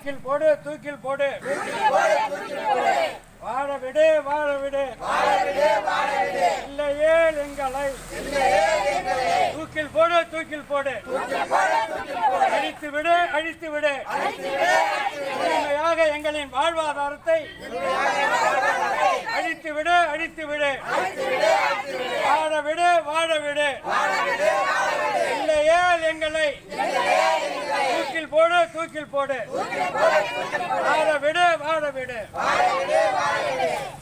தூக்கில் போடு தூக்கில் போடு வாழ விடு வாழ விடு இல்லையே எங்களை தூக்கில் போடு தூக்கில் போடு அழித்து விடு அழித்து விடு முழுமையாக எங்களின் வாழ்வாதாரத்தை அழித்து விடு அழித்து விடு வாழ விடு வாழ விடு இல்லையே எங்களை தூக்கில் போடு தூக்கில் போடு வாழ விடு வாழ விடு